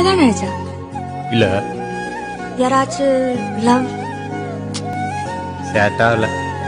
கல்யாணம் ஆயிடுச்சா இல்ல யாராச்சும் லவ் சேட்டா இல்ல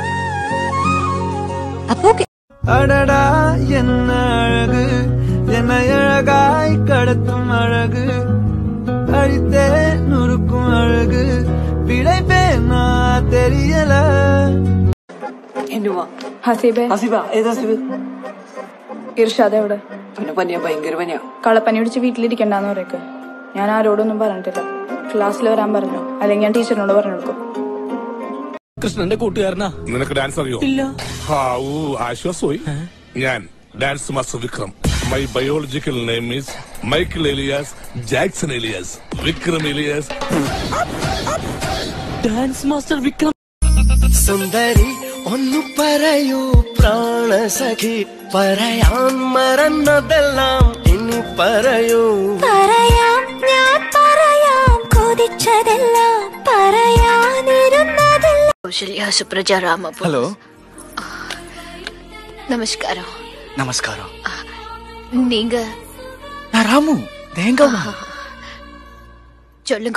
அப்போ ஓகே அடடா என்ன அழகு என்னை அழகாய் கடத்தும் அழகு அழித்தே நுறுக்கும் அழகு பிழைப்பேனா தெரியல എന്നുവാ ഹസീബെ ഹസിബ ഏതാ ഹസിബ് ഇർഷാദ് എവിടെ പിന്നെ പനിയാ ഭയങ്കര പനിയാ കളപ്പനി പിടിച്ച് വീട്ടിലിരിക്കണ്ടെന്ന് പറയൊക്കെ ഞാൻ ആരോടൊന്നും പറഞ്ഞിട്ടില്ല ക്ലാസ്സിൽ വരാൻ പറഞ്ഞു അല്ലെങ്കിൽ ഞാൻ ടീച്ചറിനോട് പറഞ്ഞു കൊടുക്കും കൃഷ്ണന്റെ കൂട്ടുകാരനാ നിനക്ക് ഡാൻസ് അറിയോ ഇല്ല ഹാവൂ ആശ്വാസമായി ഞാൻ dance master Vikram my biological name is Michael alias Jackson alias Vikram alias dance master Vikram സുന്ദരി ഒന്നു പറയൂ പ്രാണസഖി പറയാൻ മറന്നതെല്ലാം ഇനി പറയൂ പറയാം ഞാൻ പറയാം കൊതിച്ചതെല്ലാം പറയാനിരുന്നതെല്ലാം கௌசல்யா சுப்ரஜா ராமபுரம் ഹലോ நமஸ்காரம் നമസ്കാരം நீங்க நான் ராமு தேங்காவா சொல்லுங்க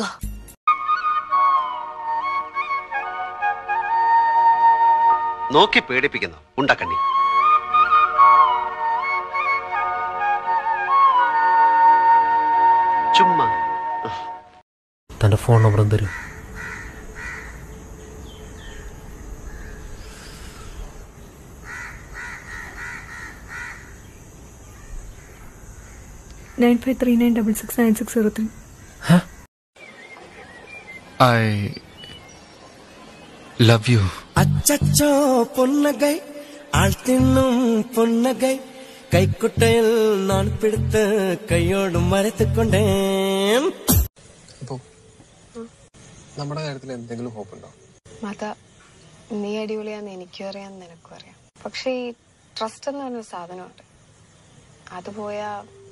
നോക്കി പേടിപ്പിക്കുന്നു ഉണ്ടക്കണ്ണി ചുമ്മാ തന്റെ ഫോൺ നമ്പർ തരും nine five three nine double six nine six zero three I love you അച്ചച്ചോ പൊന്നകൈ ആൾ തിന്നും പൊന്നകൈ കൈക്കുട്ടയിൽ നാൻ പിടുത്ത് കൈയോടും വരത്തുകൊണ്ടേ നമ്മുടെ കാര്യത്തിൽ എന്തെങ്കിലും ഹോപ്പ് ഉണ്ടോ മാത നീ അടിപൊളിയാന്ന് എനിക്കും അറിയാം നിനക്കും അറിയാം പക്ഷെ ഈ ട്രസ്റ്റ് എന്ന് പറഞ്ഞൊരു സാധനമുണ്ട് അത് പോയാ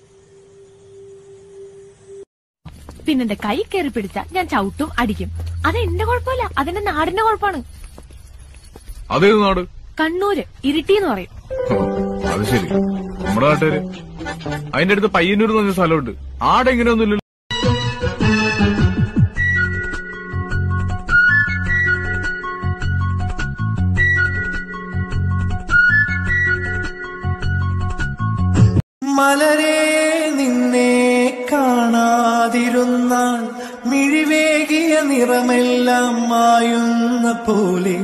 പിന്നെന്റെ കൈ കയറി പിടിച്ച ഞാൻ ചവിട്ടും അടിക്കും അത് എന്റെ കുഴപ്പമില്ല അതെന്റെ നാടിന്റെ കുഴപ്പമാണ് അതേത് നാട് കണ്ണൂര് ഇരിട്ടി എന്ന് പറയും അത് ശരി നമ്മുടെ നാട്ടുകാര് അതിന്റെ അടുത്ത് പയ്യന്നൂർ എന്ന് പറഞ്ഞ സ്ഥലമുണ്ട് ആടെ ഇങ്ങനെയൊന്നുമില്ലല്ലോ മലരെ നിന്നെ കാണാതിരുന്നാൽ മിഴിവേകിയ നിറമെല്ലാം മായുന്ന പോലെ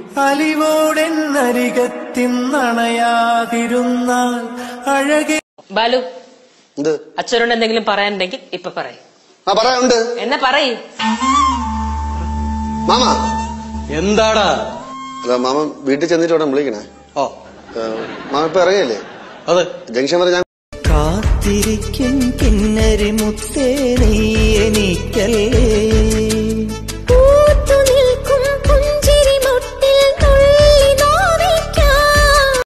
അലിവോടെന്നരികത്തിന്നണയാതിരുന്നാൽ അഴകെ ബാലു അച്ഛനോട് എന്തെങ്കിലും പറയാനുണ്ടെങ്കിൽ ഇപ്പൊ പറയും ആ പറയാനുണ്ട് എന്നെ പറയ് മാമ എന്താടാ അല്ല മാമ വീട്ടിൽ ചെന്നിട്ട് ഇവിടെ വിളിക്കണേ ഓ മാമ ഇപ്പൊ ഇറങ്ങിയല്ലേ അതെ ജംഗ്ഷൻ വരെ ഞാൻ കാത്തിരിക്കും കിന്നരി മുത്തേ നീ എനിക്കല്ലേ